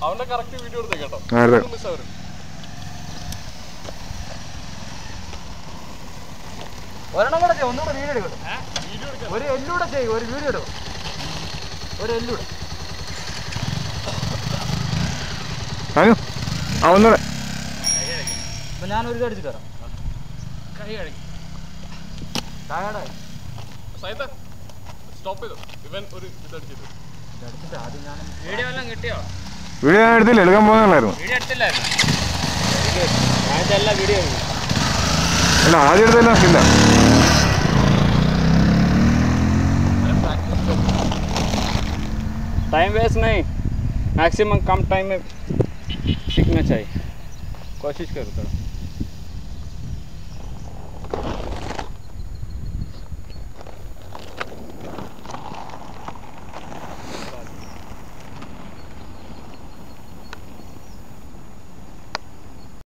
അവന്റെ correct video എടുത്തേ കേട്ടോ ആ, എടുത്തേക്കാം. മിസ് ആവരുത് ഒരെണ്ണം കൂടെ ചെയ്യും ഒന്നുകൂടെ വീഡിയോ എടുക്കട്ടെ വീഡിയോ എടുക്കാൻ ഒരു എല്ലൂടെ ചെയ്യും ഒരു വീഡിയോ എടുക്കും ഒരു എല്ലൂടെ അനു ആ ഒന്നുകൂടെ അപ്പൊ ഞാൻ ഒരു ഇത് അടിച്ചിട്ട് വരാം കൈ കഴുകി ടയർഡായി സൈത്ത സ്റ്റോപ്പ് ചെയ്തു ഇവൻ ഒരു ഇത് അടിച്ചിട്ട് ഇത് അടിച്ചിട്ട് ആദ്യം ഞാൻ വീഡിയോ എല്ലാം കിട്ടിയോ വീഡിയോ ഞാൻ എടുത്തില്ല എടുക്കാൻ പോകുന്നുള്ളായിരുന്നു വീഡിയോ എടുത്തില്ലായിരുന്നു ഞാൻ ഇതെല്ലാം വീഡിയോ എടുക്കും അല്ല ആദ്യം എടുത്തല്ല ഇല്ല टाइम वेस्ट नहीं मैक्सिमम कम टाइम में सीखना चाहिए कोशिश करो थोड़ा